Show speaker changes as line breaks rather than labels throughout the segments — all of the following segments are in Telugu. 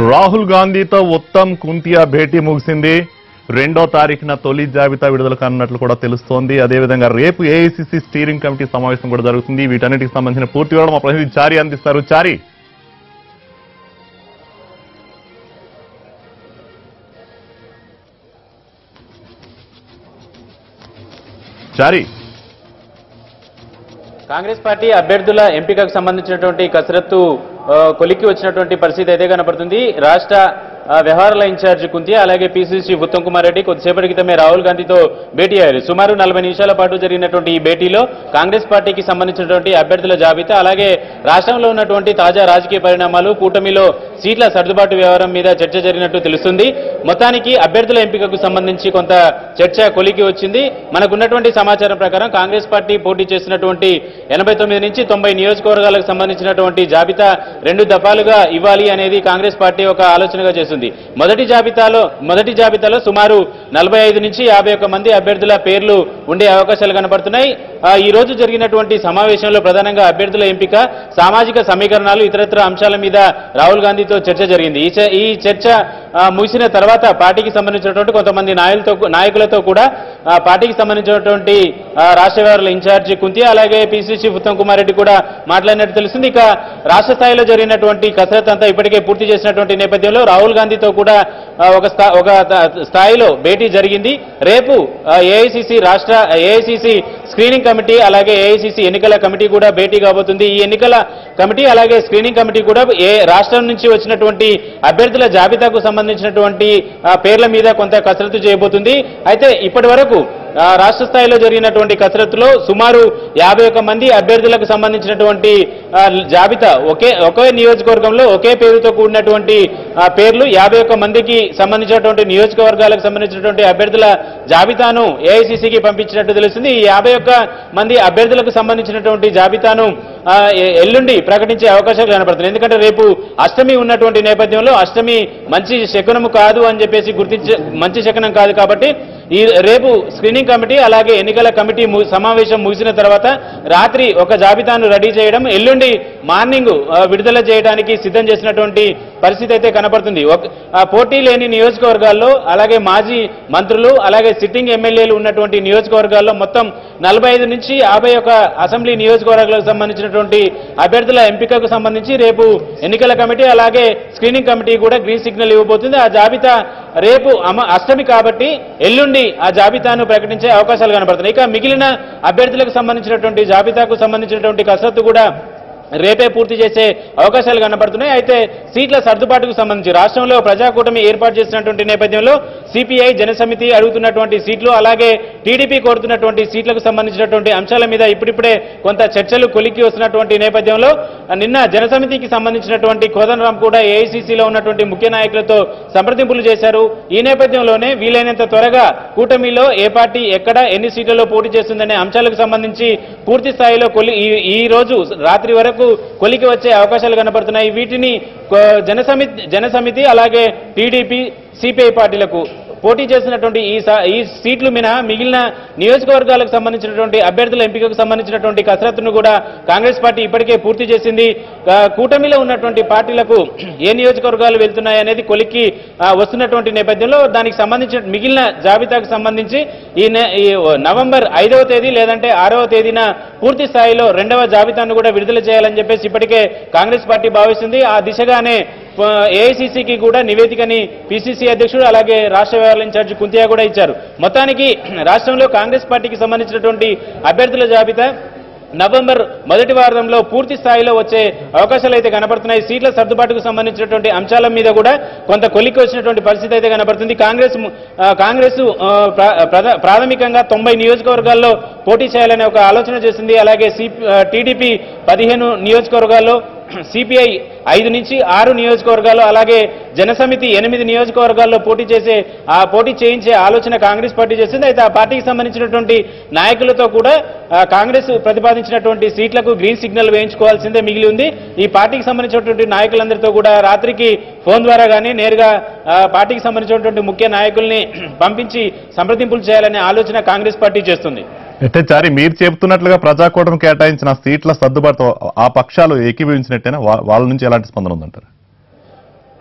రాహుల్ గాంధీతో ఉత్తమ్ కుంతియా భేటీ ముగిసింది రెండో తారీఖున తొలి జాబితా విడుదల కానున్నట్లు కూడా తెలుస్తోంది అదేవిధంగా రేపు ఏఐసిసి స్టీరింగ్ కమిటీ సమావేశం కూడా జరుగుతుంది వీటన్నిటికి సంబంధించిన పూర్తి వివరాలు మా ప్రతినిధి చారి అందిస్తారు చారి చారి
కాంగ్రెస్ పార్టీ అభ్యర్థుల ఎంపికకు సంబంధించినటువంటి కసరత్తు ఆ, కొలిక్కి వచ్చినటువంటి పరిస్థితి అయితే కనపడుతుంది రాష్ట్ర ఆ, వ్యవహారాల ఇన్ఛార్జ్ కుంతి అలాగే పిసిసి ఉత్తమ్ కుమార్ రెడ్డి కొద్దిసేపటి క్రితమే రాహుల్ గాంధీతో భేటీ అయ్యారు సుమారు నలభై నిమిషాల పాటు జరిగినటువంటి ఈ భేటీలో కాంగ్రెస్ పార్టీకి సంబంధించినటువంటి అభ్యర్థుల జాబితా అలాగే రాష్ట్రంలో ఉన్నటువంటి తాజా రాజకీయ పరిణామాలు కూటమిలో సీట్ల సర్దుబాటు వ్యవహారం మీద చర్చ జరిగినట్టు తెలుస్తుంది మొత్తానికి అభ్యర్థుల ఎంపికకు సంబంధించి కొంత చర్చ కొలికి వచ్చింది మనకున్నటువంటి సమాచారం ప్రకారం కాంగ్రెస్ పార్టీ పోటీ చేసినటువంటి ఎనభై తొమ్మిది నుంచి తొంభై నియోజకవర్గాలకు సంబంధించినటువంటి జాబితా రెండు దఫాలుగా ఇవ్వాలి అనేది కాంగ్రెస్ పార్టీ ఒక ఆలోచనగా చేస్తుంది మొదటి జాబితాలో మొదటి జాబితాలో సుమారు నలభై ఐదు నుంచి యాభై ఒక్క మంది అభ్యర్థుల పేర్లు ఉండే అవకాశాలు కనపడుతున్నాయి ఆ, ఈ రోజు జరిగినటువంటి సమావేశంలో ప్రధానంగా అభ్యర్థుల ఎంపిక సామాజిక సమీకరణాలు ఇతరత్ర అంశాల మీద రాహుల్ గాంధీతో చర్చ జరిగింది ఈ చ- ఈ చర్చ ఆ, ముగిసిన తర్వాత పార్టీకి సంబంధించినటువంటి కొంతమంది నాయకులతో నాయకులతో కూడా ఆ, పార్టీకి సంబంధించినటువంటి ఆ, రాష్ట్ర వ్యవహారాల ఇన్ఛార్జి కుంతి అలాగే పిసిసి ఉత్తమ్ కుమార్ రెడ్డి కూడా మాట్లాడినట్టు తెలుస్తుంది ఇక రాష్ట్ర స్థాయిలో జరిగినటువంటి కసరత్ అంతా ఇప్పటికే పూర్తి చేసినటువంటి నేపథ్యంలో రాహుల్ గాంధీతో కూడా ఆ, ఒక స్థా- ఒక త- స్థాయిలో భేటీ జరిగింది రేపు ఏఐసిసి రాష్ట్ర ఏఐసిసి స్క్రీనింగ్ కమిటీ అలాగే ఏఐసిసి ఎన్నికల కమిటీ కూడా భేటీ కాబోతుంది ఈ ఎన్నికల కమిటీ అలాగే స్క్రీనింగ్ కమిటీ కూడా ఏ రాష్ట్రం నుంచి వచ్చినటువంటి అభ్యర్థుల జాబితాకు సంబంధించినటువంటి ఆ, పేర్ల మీద కొంత కసరత్తు చేయబోతుంది అయితే ఇప్పటి వరకు ఆ, రాష్ట్ర స్థాయిలో జరిగినటువంటి కసరత్తులో సుమారు యాభై ఒక్క మంది అభ్యర్థులకు సంబంధించినటువంటి ఆ, జాబితా ఒకే ఒకే నియోజకవర్గంలో ఒకే పేరుతో కూడినటువంటి ఆ, పేర్లు యాభై ఒక్క మందికి సంబంధించినటువంటి నియోజకవర్గాలకు సంబంధించినటువంటి అభ్యర్థుల జాబితాను ఏఐసిసికి పంపించినట్టు తెలుస్తుంది ఈ యాభై ఒక్క మంది అభ్యర్థులకు సంబంధించినటువంటి జాబితాను ఆ, ఎ- ఎల్లుండి ప్రకటించే అవకాశాలు కనపడుతున్నాయి ఎందుకంటే రేపు అష్టమి ఉన్నటువంటి నేపథ్యంలో అష్టమి మంచి శకునము కాదు అని చెప్పేసి గుర్తించే మంచి శకునం కాదు కాబట్టి ఈ రేపు స్క్రీనింగ్ కమిటీ అలాగే ఎన్నికల కమిటీ ము- సమావేశం ముగిసిన తర్వాత రాత్రి ఒక జాబితాను రెడీ చేయడం ఎల్లుండి మార్నింగ్ ఆ, విడుదల చేయడానికి సిద్ధం చేసినటువంటి పరిస్థితి అయితే కనపడుతుంది ఒక- ఆ, పోటీ లేని నియోజకవర్గాల్లో అలాగే మాజీ మంత్రులు అలాగే సిట్టింగ్ ఎమ్మెల్యేలు ఉన్నటువంటి నియోజకవర్గాల్లో మొత్తం నలభై ఐదు నుంచి యాభై ఒక అసెంబ్లీ నియోజకవర్గాలకు సంబంధించినటువంటి అభ్యర్థుల ఎంపికకు సంబంధించి రేపు ఎన్నికల కమిటీ అలాగే స్క్రీనింగ్ కమిటీ కూడా గ్రీన్ సిగ్నల్ ఇవ్వబోతుంది ఆ జాబితా రేపు అమ అష్టమి కాబట్టి ఎల్లుండి ఆ జాబితాను ప్రకటించే అవకాశాలు కనబడుతున్నాయి ఇక మిగిలిన అభ్యర్థులకు సంబంధించినటువంటి జాబితాకు సంబంధించినటువంటి కసరత్తు కూడా రేపే పూర్తి చేసే అవకాశాలు కనబడుతున్నాయి అయితే సీట్ల సర్దుబాటుకు సంబంధించి రాష్ట్రంలో ప్రజాకూటమి ఏర్పాటు చేసినటువంటి నేపథ్యంలో సిపిఐ జనసమితి అడుగుతున్నటువంటి సీట్లు అలాగే టీడీపీ కోరుతున్నటువంటి సీట్లకు సంబంధించినటువంటి అంశాల మీద ఇప్పుడిప్పుడే కొంత చర్చలు కొలిక్కి వస్తున్నటువంటి నేపథ్యంలో నిన్న జనసమితికి సంబంధించినటువంటి కోదండరాం కూడా ఏఐసీసీలో ఉన్నటువంటి ముఖ్య నాయకులతో సంప్రదింపులు చేశారు ఈ నేపథ్యంలోనే వీలైనంత త్వరగా కూటమిలో ఏ పార్టీ ఎక్కడ ఎన్ని సీట్లలో పోటీ చేస్తుందనే అంశాలకు సంబంధించి పూర్తి స్థాయిలో కొలి ఈ- ఈ రోజు రాత్రి వరకు కొలికి వచ్చే అవకాశాలు కనపడుతున్నాయి వీటిని కో- జనసమితి జనసమితి అలాగే టీడీపీ సిపిఐ పార్టీలకు పోటీ చేసినటువంటి ఈ సా- ఈ సీట్లు మినహా మిగిలిన నియోజకవర్గాలకు సంబంధించినటువంటి అభ్యర్థుల ఎంపికకు సంబంధించినటువంటి కసరత్తును కూడా కాంగ్రెస్ పార్టీ ఇప్పటికే పూర్తి చేసింది ఆ, కూటమిలో ఉన్నటువంటి పార్టీలకు ఏ నియోజకవర్గాలు వెళ్తున్నాయి అనేది కొలిక్కి ఆ, వస్తున్నటువంటి నేపథ్యంలో దానికి సంబంధించిన మిగిలిన జాబితాకు సంబంధించి ఈ నె- ఈ నవంబర్ ఐదవ తేదీ లేదంటే ఆరవ తేదీన పూర్తి స్థాయిలో రెండవ జాబితాను కూడా విడుదల చేయాలని చెప్పేసి ఇప్పటికే కాంగ్రెస్ పార్టీ భావిస్తుంది ఆ దిశగానే ఏఐసిసికి కూడా నివేదికని పిసిసి అధ్యక్షుడు అలాగే రాష్ట్ర వ్యవహారాల ఇన్ఛార్జి కుంతియా కూడా ఇచ్చారు మొత్తానికి రాష్ట్రంలో కాంగ్రెస్ పార్టీకి సంబంధించినటువంటి అభ్యర్థుల జాబితా నవంబర్ మొదటి వారంలో పూర్తి స్థాయిలో వచ్చే అవకాశాలు అయితే కనబడుతున్నాయి సీట్ల సర్దుబాటుకు సంబంధించినటువంటి అంశాల మీద కూడా కొంత కొలికి వచ్చినటువంటి పరిస్థితి అయితే కనబడుతుంది కాంగ్రెస్ ము- ఆ, కాంగ్రెస్ ఆ, ప్రా- ప్రధా- ప్రాథమికంగా తొంభై నియోజకవర్గాల్లో పోటీ చేయాలనే ఒక ఆలోచన చేసింది అలాగే సి టీడీపీ పదిహేను నియోజకవర్గాల్లో సిపిఐ ఐదు నుంచి ఆరు నియోజకవర్గాలు అలాగే జనసమితి ఎనిమిది నియోజకవర్గాల్లో పోటీ చేసే ఆ పోటీ చేయించే ఆలోచన కాంగ్రెస్ పార్టీ చేసింది అయితే ఆ పార్టీకి సంబంధించినటువంటి నాయకులతో కూడా ఆ, కాంగ్రెస్ ప్రతిపాదించినటువంటి సీట్లకు గ్రీన్ సిగ్నల్ వేయించుకోవాల్సిందే మిగిలి ఉంది ఈ పార్టీకి సంబంధించినటువంటి నాయకులందరితో కూడా రాత్రికి ఫోన్ ద్వారా కానీ నేరుగా ఆ, పార్టీకి సంబంధించినటువంటి ముఖ్య నాయకుల్ని పంపించి సంప్రదింపులు చేయాలనే ఆలోచన కాంగ్రెస్ పార్టీ చేస్తుంది
అయితే చారి మీరు చెబుతున్నట్లుగా ప్రజాకూటమి కేటాయించిన సీట్ల సర్దుబాటు ఆ పక్షాలు ఏకీభవించినట్టేనా వా- వాళ్ళ నుంచి ఎలాంటి స్పందన ఉందంటారు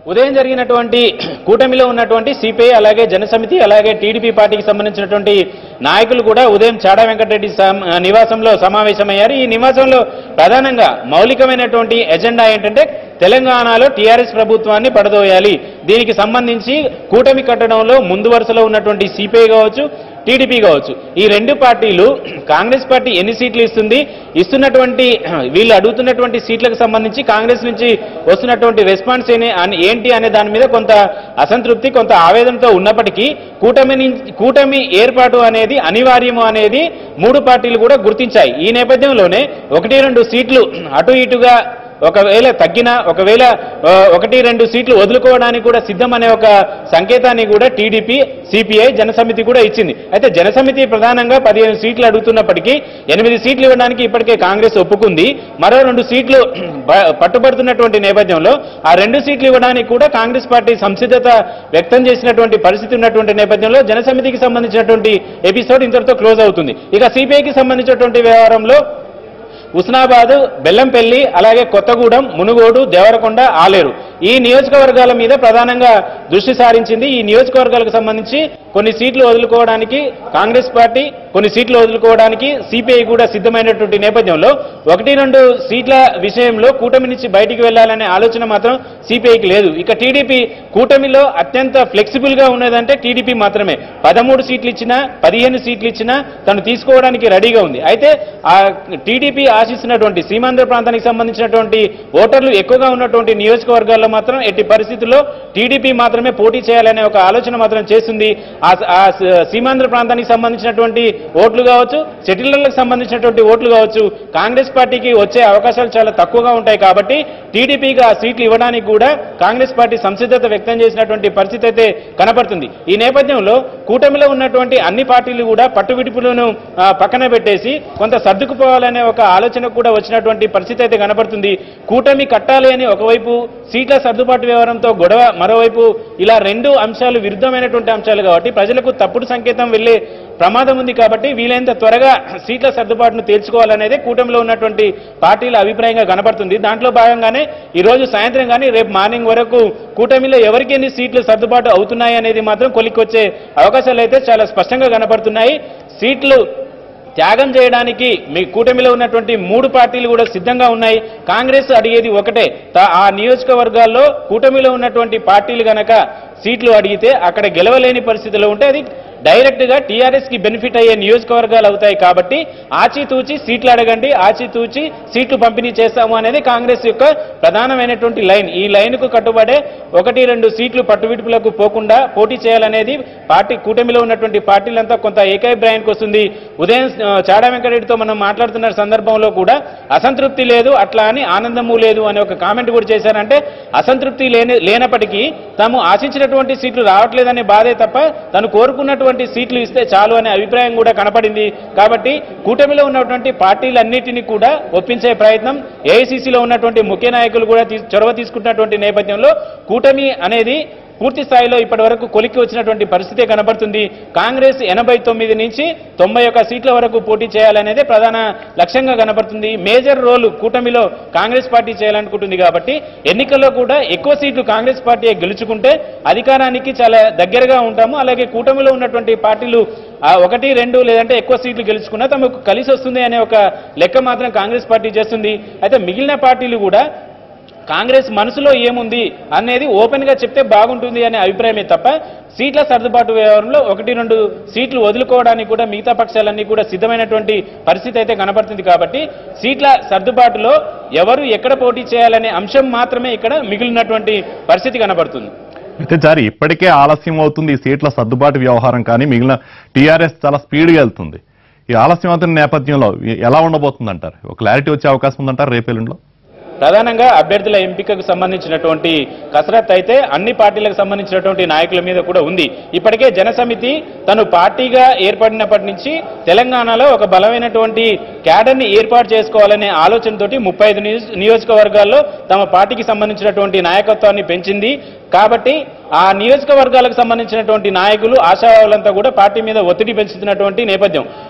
ఉదయం జరిగినటువంటి కూటమిలో ఉన్నటువంటి సిపిఐ అలాగే జనసమితి అలాగే టీడీపీ పార్టీకి సంబంధించినటువంటి నాయకులు కూడా ఉదయం చాడా వెంకటరెడ్డి సమ- నివాసంలో సమావేశమయ్యారు ఈ నివాసంలో ప్రధానంగా మౌలికమైనటువంటి ఎజెండా ఏంటంటే తెలంగాణలో టీఆర్ఎస్ ప్రభుత్వాన్ని పడదోయాలి దీనికి సంబంధించి కూటమి కట్టడంలో ముందు వరుసలో ఉన్నటువంటి సిపిఐ కావచ్చు టీడీపీ కావచ్చు ఈ రెండు పార్టీలు కాంగ్రెస్ పార్టీ ఎన్ని సీట్లు ఇస్తుంది ఇస్తున్నటువంటి వీళ్ళు అడుగుతున్నటువంటి సీట్లకు సంబంధించి కాంగ్రెస్ నుంచి వస్తున్నటువంటి రెస్పాన్స్ ఏనే- అని- ఏంటి అనే దాని మీద కొంత అసంతృప్తి కొంత ఆవేదనతో ఉన్నప్పటికీ కూటమి నుంచి- కూటమి ఏర్పాటు అనేది అనివార్యము అనేది మూడు పార్టీలు కూడా గుర్తించాయి ఈ నేపథ్యంలోనే ఒకటి రెండు సీట్లు అటు ఇటుగా ఒకవేళ తగ్గినా ఒకవేళ ఆ, ఒకటి రెండు సీట్లు వదులుకోవడానికి కూడా సిద్ధమనే ఒక సంకేతాన్ని కూడా టీడీపీ సిపిఐ జనసమితి కూడా ఇచ్చింది అయితే జనసమితి ప్రధానంగా పదిహేను సీట్లు అడుగుతున్నప్పటికీ ఎనిమిది సీట్లు ఇవ్వడానికి ఇప్పటికే కాంగ్రెస్ ఒప్పుకుంది మరో రెండు సీట్లు బ- పట్టుబడుతున్నటువంటి నేపథ్యంలో ఆ రెండు సీట్లు ఇవ్వడానికి కూడా కాంగ్రెస్ పార్టీ సంసిద్ధత వ్యక్తం చేసినటువంటి పరిస్థితి ఉన్నటువంటి నేపథ్యంలో జనసమితికి సంబంధించినటువంటి ఎపిసోడ్ ఇంతటితో క్లోజ్ అవుతుంది ఇక సిపిఐకి సంబంధించినటువంటి వ్యవహారంలో ఉస్నాబాద్ బెల్లంపల్లి అలాగే కొత్తగూడెం మునుగోడు దేవరకొండ ఆలేరు ఈ నియోజకవర్గాల మీద ప్రధానంగా దృష్టి సారించింది ఈ నియోజకవర్గాలకు సంబంధించి కొన్ని సీట్లు వదులుకోవడానికి కాంగ్రెస్ పార్టీ కొన్ని సీట్లు వదులుకోవడానికి సిపిఐ కూడా సిద్ధమైనటువంటి నేపథ్యంలో ఒకటి రెండు సీట్ల విషయంలో కూటమి నుంచి బయటికి వెళ్లాలనే ఆలోచన మాత్రం సిపిఐకి లేదు ఇక టీడీపీ కూటమిలో అత్యంత ఫ్లెక్సిబుల్ గా ఉన్నదంటే టీడీపీ మాత్రమే పదమూడు సీట్లు ఇచ్చినా పదిహేను సీట్లు ఇచ్చినా తను తీసుకోవడానికి రెడీగా ఉంది అయితే ఆ టీడీపీ ఆశిస్తున్నటువంటి సీమాంధ్ర ప్రాంతానికి సంబంధించినటువంటి ఓటర్లు ఎక్కువగా ఉన్నటువంటి నియోజకవర్గాల్లో మాత్రం ఎట్టి పరిస్థితుల్లో టీడీపీ మాత్రమే పోటీ చేయాలనే ఒక ఆలోచన మాత్రం చేస్తుంది ఆ ఆ స- సీమాంధ్ర ప్రాంతానికి సంబంధించినటువంటి ఓట్లు కావచ్చు సెటిలర్లకు సంబంధించినటువంటి ఓట్లు కావచ్చు కాంగ్రెస్ పార్టీకి వచ్చే అవకాశాలు చాలా తక్కువగా ఉంటాయి కాబట్టి టీడీపీకి ఆ సీట్లు ఇవ్వడానికి కూడా కాంగ్రెస్ పార్టీ సంసిద్ధత వ్యక్తం చేసినటువంటి పరిస్థితి అయితే కనపడుతుంది ఈ నేపథ్యంలో కూటమిలో ఉన్నటువంటి అన్ని పార్టీలు కూడా పట్టువిడుపులను ఆ, పక్కన పెట్టేసి కొంత సర్దుకుపోవాలనే ఒక ఆలోచన కూడా వచ్చినటువంటి పరిస్థితి అయితే కనపడుతుంది కూటమి కట్టాలి అని ఒకవైపు సీట్ల సర్దుబాటు వ్యవహారంతో గొడవ మరోవైపు ఇలా రెండు అంశాలు విరుద్ధమైనటువంటి అంశాలు కాబట్టి ప్రజలకు తప్పుడు సంకేతం వెళ్లే ప్రమాదం ఉంది కాబట్టి వీలైనంత త్వరగా సీట్ల సర్దుబాటును తేల్చుకోవాలనేది కూటమిలో ఉన్నటువంటి పార్టీల అభిప్రాయంగా కనపడుతుంది దాంట్లో భాగంగానే ఈ రోజు సాయంత్రం కానీ రేపు మార్నింగ్ వరకు కూటమిలో ఎవరికి ఎన్ని సీట్లు సర్దుబాటు అవుతున్నాయి అనేది మాత్రం కొలిక్కొచ్చే అవకాశాలు అయితే చాలా స్పష్టంగా కనపడుతున్నాయి సీట్లు త్యాగం చేయడానికి మీ కూటమిలో ఉన్నటువంటి మూడు పార్టీలు కూడా సిద్ధంగా ఉన్నాయి కాంగ్రెస్ అడిగేది ఒకటే తా- ఆ నియోజకవర్గాల్లో కూటమిలో ఉన్నటువంటి పార్టీలు గనక సీట్లు అడిగితే అక్కడ గెలవలేని పరిస్థితిలో ఉంటే అది డైరెక్ట్ గా టీఆర్ఎస్ కి బెనిఫిట్ అయ్యే నియోజకవర్గాలు అవుతాయి కాబట్టి ఆచితూచి సీట్లు అడగండి ఆచితూచి సీట్లు పంపిణీ చేస్తాము అనేది కాంగ్రెస్ యొక్క ప్రధానమైనటువంటి లైన్ ఈ లైన్ కు కట్టుబడే ఒకటి రెండు సీట్లు పట్టువిడుపులకు పోకుండా పోటీ చేయాలనేది పార్టీ కూటమిలో ఉన్నటువంటి పార్టీలంతా కొంత ఏకాభిప్రాయానికి వస్తుంది ఉదయం ఆ, చాడా వెంకటరెడ్డితో మనం మాట్లాడుతున్న సందర్భంలో కూడా అసంతృప్తి లేదు అట్లా అని ఆనందము లేదు అనే ఒక కామెంట్ కూడా చేశారంటే అసంతృప్తి లేని లేనప్పటికీ తాము ఆశించినటువంటి సీట్లు రావట్లేదనే బాధే తప్ప తను కోరుకున్నటువంటి సీట్లు ఇస్తే చాలు అనే అభిప్రాయం కూడా కనపడింది కాబట్టి కూటమిలో ఉన్నటువంటి పార్టీలన్నిటినీ కూడా ఒప్పించే ప్రయత్నం ఏఐసీసీలో ఉన్నటువంటి ముఖ్య నాయకులు కూడా తీ- చొరవ తీసుకుంటున్నటువంటి నేపథ్యంలో కూటమి అనేది పూర్తి స్థాయిలో ఇప్పటి వరకు కొలిక్కి వచ్చినటువంటి పరిస్థితే కనబడుతుంది కాంగ్రెస్ ఎనభై తొమ్మిది నుంచి తొంభై ఒక్క సీట్ల వరకు పోటీ చేయాలనేదే ప్రధాన లక్ష్యంగా కనబడుతుంది మేజర్ రోల్ కూటమిలో కాంగ్రెస్ పార్టీ చేయాలనుకుంటుంది కాబట్టి ఎన్నికల్లో కూడా ఎక్కువ సీట్లు కాంగ్రెస్ పార్టీ గెలుచుకుంటే అధికారానికి చాలా దగ్గరగా ఉంటాము అలాగే కూటమిలో ఉన్నటువంటి పార్టీలు ఆ ఒకటి రెండు లేదంటే ఎక్కువ సీట్లు గెలుచుకున్నా తమకు కలిసి వస్తుంది అనే ఒక లెక్క మాత్రం కాంగ్రెస్ పార్టీ చేస్తుంది అయితే మిగిలిన పార్టీలు కూడా కాంగ్రెస్ మనసులో ఏముంది అనేది ఓపెన్ గా చెప్తే బాగుంటుంది అనే అభిప్రాయమే తప్ప సీట్ల సర్దుబాటు వ్యవహారంలో ఒకటి రెండు సీట్లు వదులుకోవడానికి కూడా మిగతా పక్షాలన్నీ కూడా సిద్ధమైనటువంటి పరిస్థితి అయితే కనపడుతుంది కాబట్టి సీట్ల సర్దుబాటులో ఎవరు ఎక్కడ పోటీ చేయాలనే అంశం మాత్రమే ఇక్కడ మిగిలినటువంటి పరిస్థితి కనబడుతుంది
అయితే జారి ఇప్పటికే ఆలస్యం అవుతుంది ఈ సీట్ల సర్దుబాటు వ్యవహారం కానీ మిగిలిన టీఆర్ఎస్ చాలా స్పీడ్గా వెళ్తుంది ఈ ఆలస్యం అవుతున్న నేపథ్యంలో ఎ- ఎలా ఉండబోతుంది అంటారు ఒక క్లారిటీ వచ్చే అవకాశం ఉందంటారు రేపేళ్ళలో
ప్రధానంగా అభ్యర్థుల ఎంపికకు సంబంధించినటువంటి కసరత్ అయితే అన్ని పార్టీలకు సంబంధించినటువంటి నాయకుల మీద కూడా ఉంది ఇప్పటికే జనసమితి తను పార్టీగా ఏర్పడినప్పటి నుంచి తెలంగాణలో ఒక బలమైనటువంటి క్యాడర్ని ఏర్పాటు చేసుకోవాలనే ఆలోచనతోటి ముప్పై ఐదు నియోజకవర్గాల్లో తమ పార్టీకి సంబంధించినటువంటి నాయకత్వాన్ని పెంచింది కాబట్టి ఆ నియోజకవర్గాలకు సంబంధించినటువంటి నాయకులు ఆశావాళ్ళంతా కూడా పార్టీ మీద ఒత్తిడి పెంచుతున్నటువంటి నేపథ్యం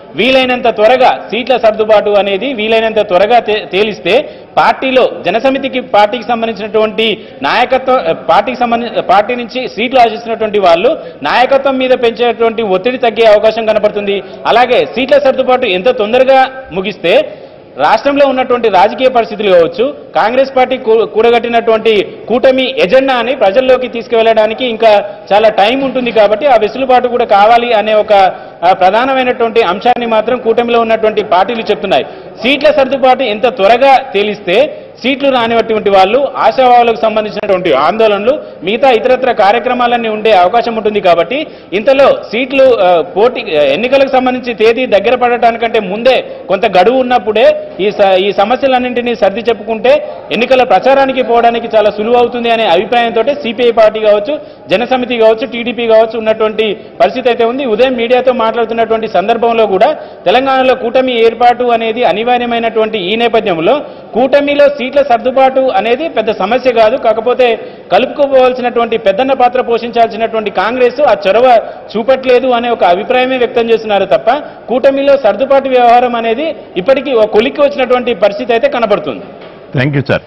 వీలైనంత త్వరగా సీట్ల సర్దుబాటు అనేది వీలైనంత త్వరగా తే- తేలిస్తే పార్టీలో జనసమితికి పార్టీకి సంబంధించినటువంటి నాయకత్వం పార్టీకి సంబంధించి పార్టీ నుంచి సీట్లు ఆశిస్తున్నటువంటి వాళ్ళు నాయకత్వం మీద పెంచేటువంటి ఒత్తిడి తగ్గే అవకాశం కనపడుతుంది అలాగే సీట్ల సర్దుబాటు ఎంత తొందరగా ముగిస్తే రాష్ట్రంలో ఉన్నటువంటి రాజకీయ పరిస్థితులు కావచ్చు కాంగ్రెస్ పార్టీ కూ- కూడగట్టినటువంటి కూటమి ఎజెండాని ప్రజల్లోకి తీసుకువెళ్ళడానికి ఇంకా చాలా టైం ఉంటుంది కాబట్టి ఆ వెసులుబాటు కూడా కావాలి అనే ఒక ఆ, ప్రధానమైనటువంటి అంశాన్ని మాత్రం కూటమిలో ఉన్నటువంటి పార్టీలు చెప్తున్నాయి సీట్ల సర్దుబాటు ఎంత త్వరగా తేలిస్తే సీట్లు రానిటువంటి వాళ్ళు ఆశావాహులకు సంబంధించినటువంటి ఆందోళనలు మిగతా ఇతరత్ర కార్యక్రమాలన్నీ ఉండే అవకాశం ఉంటుంది కాబట్టి ఇంతలో సీట్లు ఆ, పోటీ ఆ, ఎన్నికలకు సంబంధించి తేదీ దగ్గర పడటానికంటే ముందే కొంత గడువు ఉన్నప్పుడే ఈ స- ఈ సమస్యలన్నింటినీ సర్ది చెప్పుకుంటే ఎన్నికల ప్రచారానికి పోవడానికి చాలా సులువు అవుతుంది అనే అభిప్రాయంతో సిపిఐ పార్టీ కావచ్చు జనసమితి కావచ్చు టీడీపీ కావచ్చు ఉన్నటువంటి పరిస్థితి అయితే ఉంది ఉదయం మీడియాతో మాట్లాడుతున్నటువంటి సందర్భంలో కూడా తెలంగాణలో కూటమి ఏర్పాటు అనేది అనివార్యమైనటువంటి ఈ నేపథ్యంలో కూటమిలో సీట్ల సర్దుబాటు అనేది పెద్ద సమస్య కాదు కాకపోతే కలుపుకోవాల్సినటువంటి పెద్దన్న పాత్ర పోషించాల్సినటువంటి కాంగ్రెస్ ఆ చొరవ చూపట్లేదు అనే ఒక అభిప్రాయమే వ్యక్తం చేస్తున్నారు తప్ప కూటమిలో సర్దుబాటు వ్యవహారం అనేది ఇప్పటికీ ఒక కొలిక్కి వచ్చినటువంటి పరిస్థితి అయితే కనబడుతుంది
థ్యాంక్ యూ సార్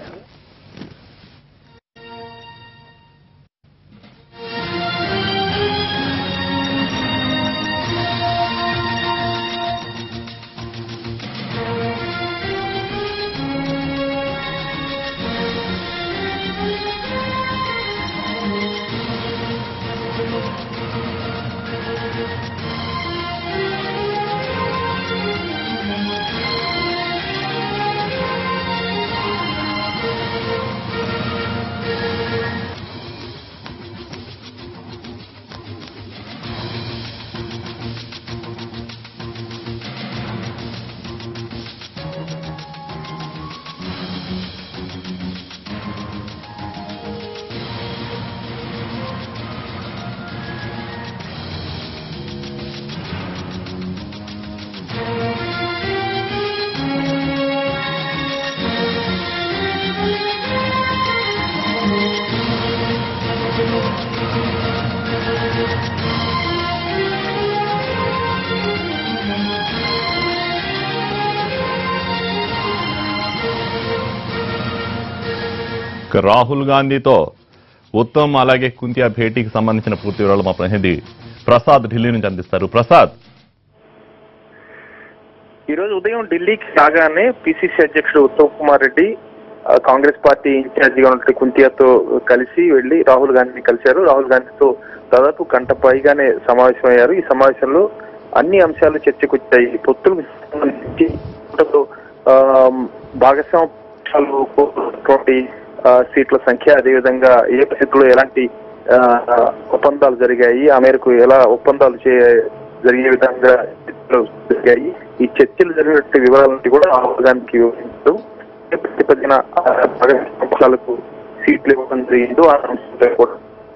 ఇక రాహుల్ గాంధీతో ఉత్తమ్ అలాగే కుంతియా భేటీకి సంబంధించిన పూర్తి వివరాలు మా ప్రతినిధి ప్రసాద్ ఢిల్లీ నుంచి అందిస్తారు ప్రసాద్
ఈ రోజు ఉదయం ఢిల్లీకి రాగానే పిసిసి అధ్యక్షుడు ఉత్తమ్ కుమార్ రెడ్డి ఆ, కాంగ్రెస్ పార్టీ ఇన్ఛార్జిగా ఉన్నటువంటి కుంతియాతో కలిసి వెళ్లి రాహుల్ గాంధీని కలిశారు రాహుల్ గాంధీతో దాదాపు గంట పైగానే సమావేశమయ్యారు ఈ సమావేశంలో అన్ని అంశాలు చర్చకు వచ్చాయి పొత్తులకు సంబంధించి పొత్తులకు, ఆ, భాగస్వామ్య పక్షాలు కోరుకున్నటువంటి, ఆ, సీట్ల సంఖ్య అదేవిధంగా ఏ పరిస్థితుల్లో ఎలాంటి ఆ, ఒప్పందాలు జరిగాయి ఆ మేరకు ఎలా ఒప్పందాలు చే జరిగే విధంగా చర్చలు జరిగాయి ఈ చర్చలు జరిగినటువంటి వివరాలన్నీ కూడా రాహుల్ గాంధీకి వివరించారు ఏ ప్రతిపదిన ఆ భాగస్వామ్య పక్షాలకు సీట్లు ఇవ్వడం జరిగిందో ఆ అంశంపై కూడా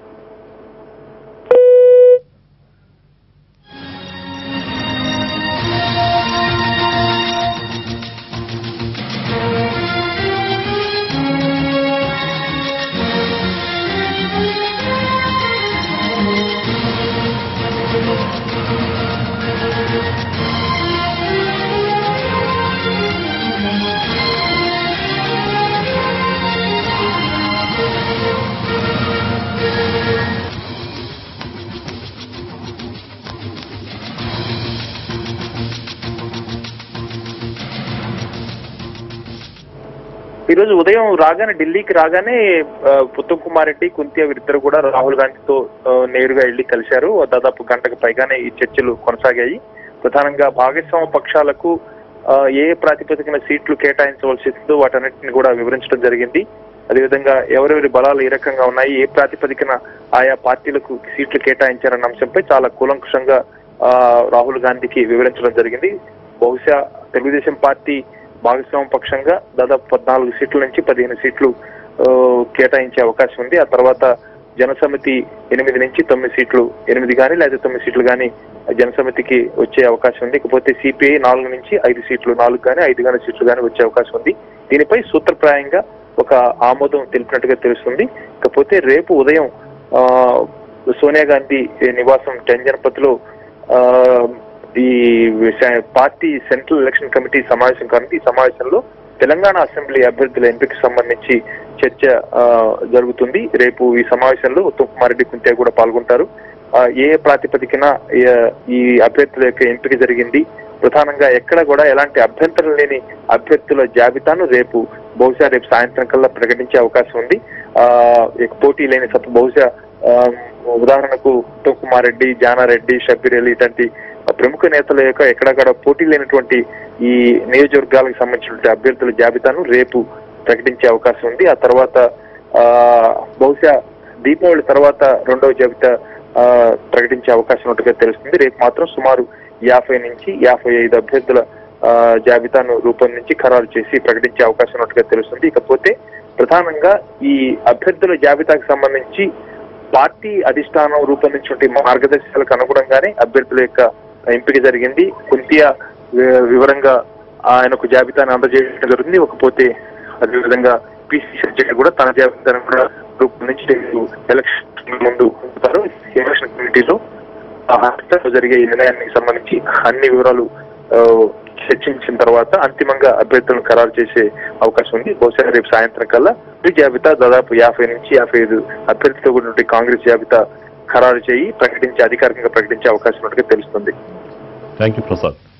ఈ రోజు ఉదయం రాగానే ఢిల్లీకి రాగానే ఆ, ఉత్తమ్ కుమార్ రెడ్డి కుంతియా వీరిద్దరు కూడా రాహుల్ గాంధీతో ఆ, నేరుగా వెళ్లి కలిశారు దాదాపు గంటకు పైగానే ఈ చర్చలు కొనసాగాయి ప్రధానంగా భాగస్వామ్య పక్షాలకు ఆ, ఏ ప్రాతిపదికన సీట్లు కేటాయించవలసి ఉందో వాటన్నిటిని కూడా వివరించడం జరిగింది అదేవిధంగా ఎవరెవరి బలాలు ఏ రకంగా ఉన్నాయి ఏ ప్రాతిపదికన ఆయా పార్టీలకు సీట్లు కేటాయించారన్న అంశంపై చాలా కూలంకుషంగా ఆ, రాహుల్ గాంధీకి వివరించడం జరిగింది బహుశా తెలుగుదేశం పార్టీ భాగస్వామ్య పక్షంగా దాదాపు పద్నాలుగు సీట్ల నుంచి పదిహేను సీట్లు ఆ, కేటాయించే అవకాశం ఉంది ఆ తర్వాత జనసమితి ఎనిమిది నుంచి తొమ్మిది సీట్లు ఎనిమిది కానీ లేదా తొమ్మిది సీట్లు కానీ జనసమితికి వచ్చే అవకాశం ఉంది ఇకపోతే సిపిఐ నాలుగు నుంచి ఐదు సీట్లు నాలుగు కానీ ఐదు కానీ సీట్లు కానీ వచ్చే అవకాశం ఉంది దీనిపై సూత్రప్రాయంగా ఒక ఆమోదం తెలిపినట్టుగా తెలుస్తుంది ఇకపోతే రేపు ఉదయం ఆ, సోనియా గాంధీ నివాసం టెంజన్పతిలో ఆ, ఈ విష- పార్టీ సెంట్రల్ ఎలక్షన్ కమిటీ సమావేశం కానుంది ఈ సమావేశంలో తెలంగాణ అసెంబ్లీ అభ్యర్థుల ఎంపిక సంబంధించి చర్చ ఆ, జరుగుతుంది రేపు ఈ సమావేశంలో ఉత్తమ్ కుమార్ రెడ్డి కుంతే కూడా పాల్గొంటారు ఆ, ఏ ప్రాతిపదికన ఏ- ఈ అభ్యర్థుల యొక్క ఎంపిక జరిగింది ప్రధానంగా ఎక్కడ కూడా ఎలాంటి అభ్యంతరం లేని అభ్యర్థుల జాబితాను రేపు బహుశా రేపు సాయంత్రం కల్లా ప్రకటించే అవకాశం ఉంది ఆ ఇక పోటీ లేని సభ బహుశా ఆ, ఉదాహరణకు ఉత్తమ్ కుమార్ రెడ్డి జానారెడ్డి షబ్బీర్ అలీ ఇలాంటి ప్రముఖ నేతల యొక్క ఎక్కడక్కడ పోటీ లేనటువంటి ఈ నియోజకవర్గాలకు సంబంధించినటువంటి అభ్యర్థుల జాబితాను రేపు ప్రకటించే అవకాశం ఉంది ఆ తర్వాత ఆ బహుశా దీపావళి తర్వాత రెండవ జాబితా ఆ, ప్రకటించే అవకాశం ఉన్నట్టుగా తెలుస్తుంది రేపు మాత్రం సుమారు యాభై నుంచి యాభై ఐదు అభ్యర్థుల ఆ, జాబితాను రూపొందించి ఖరారు చేసి ప్రకటించే అవకాశం ఉన్నట్టుగా తెలుస్తుంది ఇకపోతే ప్రధానంగా ఈ అభ్యర్థుల జాబితాకు సంబంధించి పార్టీ అధిష్టానం రూపొందించినటువంటి మార్గదర్శకాలకు అనుగుణంగానే అభ్యర్థుల యొక్క ఎంపిక జరిగింది కుంతియా వి- వివరంగా ఆయనకు జాబితాను అందజేయడం జరుగుతుంది ఒకపోతే అదేవిధంగా పిసిసి అధ్యక్షుడు కూడా తన జాబితాను కూడా రూపొందించి రేపు ఎలక్షన్ ముందు ఉంచుతారు ఎలక్షన్ కమిటీలో ఆ హత్యలో జరిగే ఈ నిర్ణయానికి సంబంధించి అన్ని వివరాలు ఆ, చర్చించిన తర్వాత అంతిమంగా అభ్యర్థులను ఖరారు చేసే అవకాశం ఉంది బహుశా రేపు సాయంత్రం కల్లా ఈ జాబితా దాదాపు యాభై నుంచి యాభై ఐదు అభ్యర్థులతో కూడినటువంటి కాంగ్రెస్ జాబితా ఖరారు చేయి ప్రకటించి అధికారికంగా ప్రకటించే అవకాశం ఉన్నట్టుగా తెలుస్తుంది
థ్యాంక్ యూ ప్రసాద్